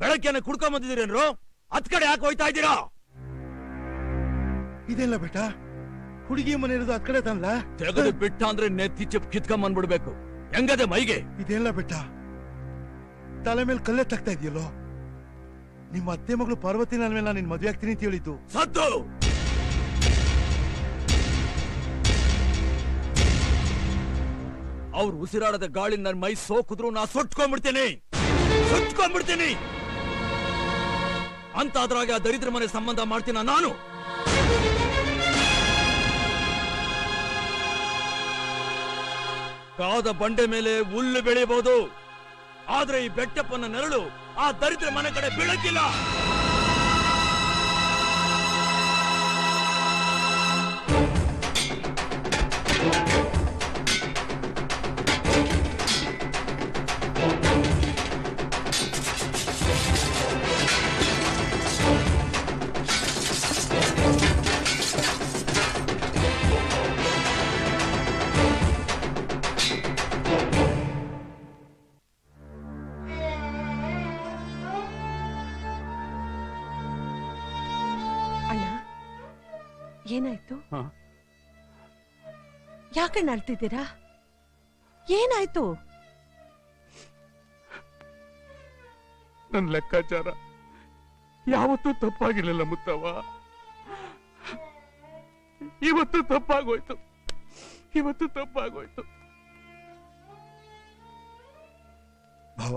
ಬೆಳಗ್ಗೆನೆ ಕುಡ್ಕೊಂಡ್ ಬಂದಿದ್ದೀರೇನ್ರು ಹತ್ ಕಡೆ ಯಾಕೆ ಹೋಯ್ತಾ ಇದ್ದೀರಾ ಇದೆಲ್ಲ ಬೇಟ ಹುಡುಗಿ ಮನೆ ಇರೋದು ಅದ್ ಕಡೆ ತಂದ್ಲ ತೆಗೆದು ಬಿಟ್ಟ ಅಂದ್ರೆ ನೆತ್ತಿ ಚಿಪ್ ಕಿತ್ಕೊಂಡ್ ಬಂದ್ಬಿಡ್ಬೇಕು ಹೆಂಗದೆ ಮೈಗೆ ಇದೆಲ್ಲ ಬೇಟ ತಲೆ ಮೇಲೆ ಕಲ್ಲೆ ತಗ್ತಾ ಇದೆಯಲ್ಲೋ ನಿಮ್ಮ ಅತ್ತೆ ಮಗಳು ಪಾರ್ವತಿ ನನ್ನ ಮೇಲೆ ನಾನು ನಿನ್ ಮದ್ವೆ ಆಗ್ತೀನಿ ಅಂತ ಹೇಳಿದ್ದು ಸತ್ತು ಅವ್ರು ಉಸಿರಾಡದ ಗಾಳಿ ನನ್ ಮೈ ಸೋಕಿದ್ರು ನಾ ಸುಟ್ಕೊಂಡ್ಬಿಡ್ತೀನಿ ಸುಟ್ಕೊಂಡ್ಬಿಡ್ತೀನಿ ಅಂತ ಅದ್ರಾಗ ಆ ದರಿದ್ರ ಮನೆ ಸಂಬಂಧ ಮಾಡ್ತೀನ ನಾನು ಕಾದ ಬಂಡೆ ಮೇಲೆ ಹುಲ್ಲು ಬೆಳೆಯಬಹುದು ಆದ್ರೆ ಈ ಬೆಟ್ಟಪ್ಪನ ನೆರಳು ಆ ದರಿದ್ರ ಮನೆ ಕಡೆ ಬೀಳಕ್ಕಿಲ್ಲ ಅಣ್ಣ ಏನಾಯ್ತು ಯಾಕಣ್ಣ ಅಳ್ತಿದ್ದೀರಾ ಏನಾಯ್ತು ನನ್ನ ಲೆಕ್ಕಾಚಾರ ಯಾವತ್ತೂ ತಪ್ಪಾಗಿರ್ಲಿಲ್ಲ ಮುತ್ತವ್ವ ಇವತ್ತು ತಪ್ಪಾಗೋಯ್ತು ಇವತ್ತು ತಪ್ಪಾಗೋಯ್ತು ಭಾವ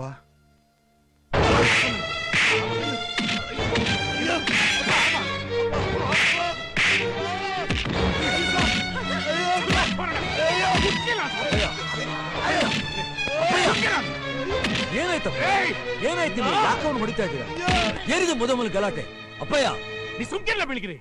ಏನಾಯ್ತಪ್ಪ ಏನಾಯ್ತು ನಿಮ್ಗೆ? ಯಾಕೆ ಅವ್ನು ಹೊಡಿತಾ ಇದ್ದೀರಾ ಏನಿದೆ ಮೊದಲ ಗಲಾಟೆ ಅಪ್ಪಯ್ಯ ನೀ ಸುಮ್ಕಿರ್ಲ ಬೆಳಗಿರಿ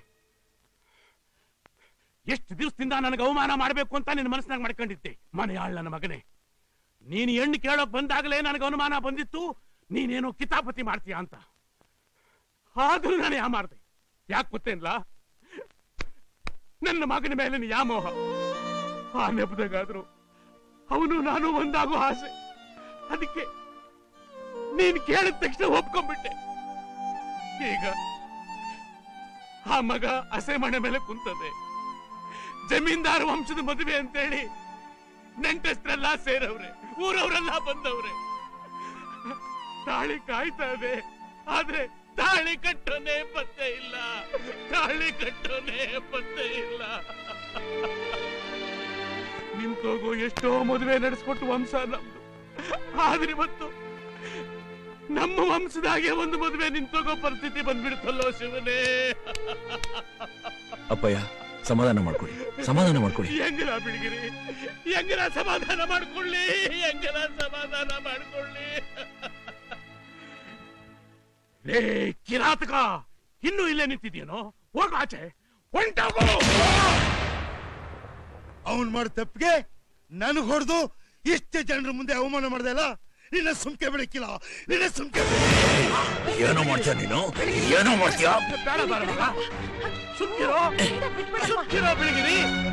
ಎಷ್ಟು ದಿವಸದಿಂದ ನನಗೆ ಅವಮಾನ ಮಾಡಬೇಕು ಅಂತ ನಿನ್ನ ಮನಸ್ಸಿನಾಗ ಮಾಡ್ಕೊಂಡಿದ್ದೆ ಮನೆಯಾಳ್ ನನ್ನ ಮಗನೇ ನೀನು ಹೆಣ್ಣು ಕೇಳೋಕ್ ಬಂದಾಗಲೇ ನನಗೆ ಅನುಮಾನ ಬಂದಿತ್ತು ನೀನೇನೋ ಕಿತಾಪತಿ ಮಾಡ್ತೀಯ ಅಂತ ಆದ್ರೂ ನಾನು ಯಾ ಮಾಡ್ದೆ ಯಾಕೆ ಗೊತ್ತೇನ್ಲ ನನ್ನ ಮಗನ ಮೇಲೆ ನೀ ಯಾ ಮೋಹ ಆ ನೆಪದಾಗಾದ್ರು ಅವನು ನಾನು ಒಂದಾಗೋ ಆಸೆ ಅದಕ್ಕೆ ನೀನ್ ಕೇಳಿದ ತಕ್ಷಣ ಒಪ್ಕೊಂಡ್ಬಿಟ್ಟೆ ಈಗ ಆ ಮಗ ಹಸೆ ಮನೆ ಮೇಲೆ ಕುಂತದೆ ಜಮೀನ್ದಾರ ವಂಶದ ಮದುವೆ ಅಂತೇಳಿ ನೆಂಟಸ್ತ್ರೆಲ್ಲ ಸೇರವ್ರೆ ಊರವರೆಲ್ಲ ಬಂದವ್ರೆ ತಾಳಿ ಕಾಯ್ತಾ ಇದೆ ಆದ್ರೆ ತಾಳಿ ಕಟ್ಟೋನೇ ಪತ್ತೆ ಇಲ್ಲ ತಾಳಿ ಕಟ್ಟೋನೇ ಪತ್ತೆ ಇಲ್ಲ ನಿಂತೋಗೋ ಎಷ್ಟೋ ಮದುವೆ ನಡೆಸ್ಕೊಟ್ಟು ವಂಶ ನಮ್ದು ಆದ್ರೆ ಇವತ್ತು ನಮ್ಮ ವಂಶದಾಗೆ ಒಂದು ಮದುವೆ ನಿಂತೋಗೋ ಪರಿಸ್ಥಿತಿ ಬಂದ್ಬಿಡ್ತಲ್ಲೋ ಶಿವನೇ ಅಪ್ಪಯ್ಯ ಸಮಾಧಾನ ಮಾಡ್ಕೊಳ್ಳಿ ಸಮಾಧಾನ ಮಾಡ್ಕೊಳ್ಳಿ ಹೆಂಗರ ಬಿಡಿಗಿರಿ ಹೆಂಗರ ಸಮಾಧಾನ ಮಾಡ್ಕೊಳ್ಳಿ ಹೆಂಗರ ಸಮಾಧಾನ ಮಾಡ್ಕೊಳ್ಳಿ ಲೇ ಕಿರಾತಕ ಇನ್ನೂ ಇಲ್ಲೇ ನಿಂತಿದ್ಯೇನೋ ಹೋಗ ಆಚೆ ಹೊಂಟೋಗು ಅವನ್ ಮಾಡ ತಪ್ಪಿಗೆ ನನಗ್ ಹೊಡೆದು ಇಷ್ಟೇ ಜನರ ಮುಂದೆ ಅವಮಾನ ಮಾಡ್ದೆ ಅಲ್ಲ ನಿನ್ನ ಸುಮ್ಕೆ ಬೆಳಕಿಲ್ಲ ನಿನ್ನ ಸುಮ್ಕೆ ಏನೋ ಮಾಡ್ತೀಯ ನೀನು ಏನೋ ಮಾಡ್ತೀಯ ಬೇಡ ಬೇಡ ಬೇಡ ಸುಮ್ಕಿರೋ ಸುಮ್ಕಿರೋ ಬಿಳಿಗಿರಿ